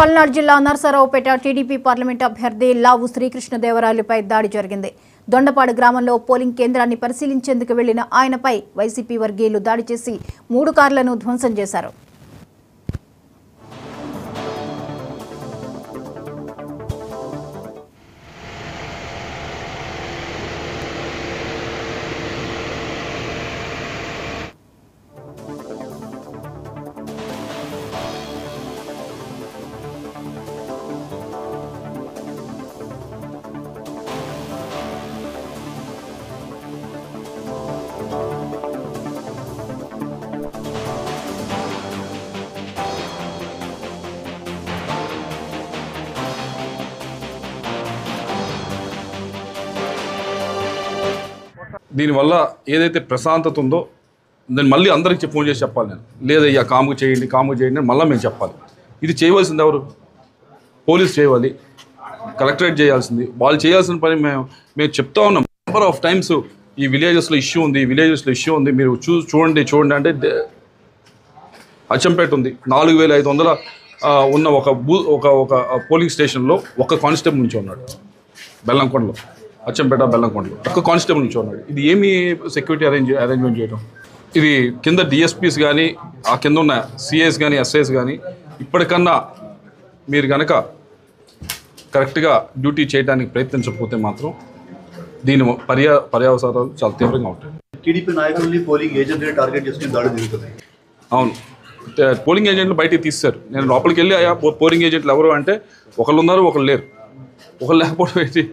పల్నాడు జిల్లా Narasaraopet TDP parliament అభ్యర్థి లావు శ్రీకృష్ణదేవరాయలపై దాడి జరిగింది దొండపాడు గ్రామంలో పోలింగ్ కేంద్రాన్ని పరిశీలించేందుకు వెళ్లిన ఆయనపై వైసీపీ వర్గీయులు దాడి చేసి మూడు కార్లను ధ్వంసం చేశారు దీనివల్ల ఏదైతే ప్రశాంతత ఉందో దాన్ని మళ్ళీ అందరికి ఫోన్ చేసి చెప్పాలి నేను లేదయ్యా కాము చేయండి కాము చేయండి అని మళ్ళీ మేము చెప్పాలి ఇది చేయవలసింది ఎవరు పోలీస్ చేయాలి కలెక్టరేట్ చేయాల్సింది వాళ్ళు చేయాల్సిన పని మేము మేము చెప్తా ఉన్నాం నెంబర్ ఆఫ్ టైమ్స్ ఈ విలేజెస్లో ఇష్యూ ఉంది ఈ విలేజెస్లో ఇష్యూ ఉంది మీరు చూ చూడండి చూడండి అంటే దే- అచ్చంపేట ఉంది నాలుగు వేల ఐదు వందల ఆ, ఉన్న ఒక బూ ఒక ఒక పోలింగ్ స్టేషన్లో ఒక కానిస్టేబుల్ నుంచి ఉన్నాడు బెల్లంకొండలో అచ్చంపేట బెల్లంకొండలో ఒక కానిస్టేబుల్ నుంచి ఉన్నాడు ఇది ఏమి సెక్యూరిటీ అరేంజ్ అరేంజ్మెంట్ చేయడం ఇది కింద డిఎస్పీస్ కానీ ఆ కింద ఉన్న సిఎస్ కానీ ఎస్ఐస్ కానీ ఇప్పటికన్నా మీరు కనుక కరెక్ట్గా డ్యూటీ చేయడానికి ప్రయత్నించకపోతే మాత్రం దీని పర్యా పర్యావసరాలు చాలా తీవ్రంగా ఉంటాయి టీడీపీ నాయకుల్ని పోలింగ్ ఏజెంట్ని టార్గెట్ చేసుకుని దాడి జరుగుతుంది అవును తే- పోలింగ్ ఏజెంట్లు బయటికి తీస్తారు నేను లోపలికి వెళ్ళి అయ్యా పో- పోలింగ్ ఏజెంట్లు ఎవరు అంటే ఒకళ్ళు ఉన్నారు ఒకళ్ళు లేరు ఒకళ్ళు లేకపోవడం ఏంటి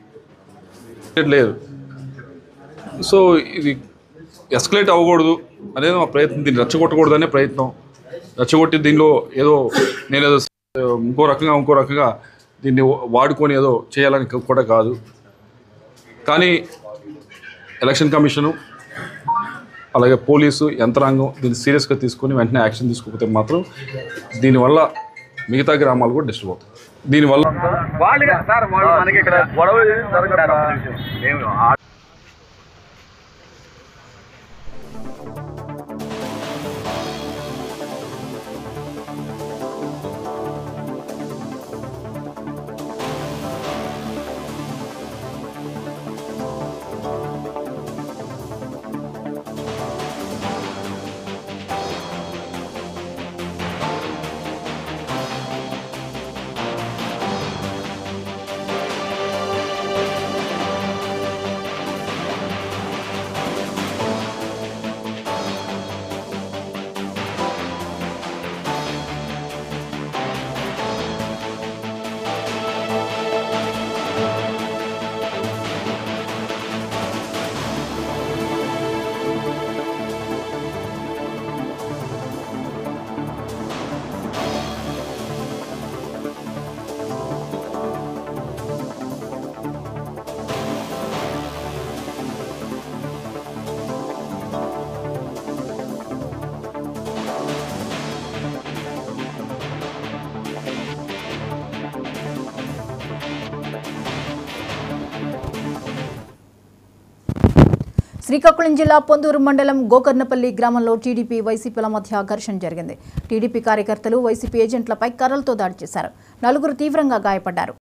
లేదు సో ఇది ఎస్కలేట్ అవ్వకూడదు అనేది మా ప్రయత్నం దీన్ని రెచ్చగొట్టకూడదు అనే ప్రయత్నం రెచ్చగొట్టి దీనిలో ఏదో నేను ఏదో ఇంకో రకంగా ఇంకో రకంగా దీన్ని వాడుకొని ఏదో చేయాలని కూడా కాదు కానీ ఎలక్షన్ కమిషను అలాగే పోలీసు యంత్రాంగం దీన్ని సీరియస్గా తీసుకొని వెంటనే యాక్షన్ తీసుకోకపోతే మాత్రం దీనివల్ల మిగతా గ్రామాలు కూడా డిస్టర్బ్ అవుతాయి దీనివల్ల వాళ్ళుగా సార్ వాళ్ళు మనకి ఇక్కడ గొడవ జరగడం మేము శ్రీకాకుళం జిల్లా పొందూరు మండలం గోకర్ణపల్లి గ్రామంలో టీడీపీ వైసీపీల మధ్య ఘర్షణ జరిగింది టీడీపీ కార్యకర్తలు వైసీపీ ఏజెంట్లపై కర్రలతో దాడి చేశారు నలుగురు తీవ్రంగా గాయపడ్డారు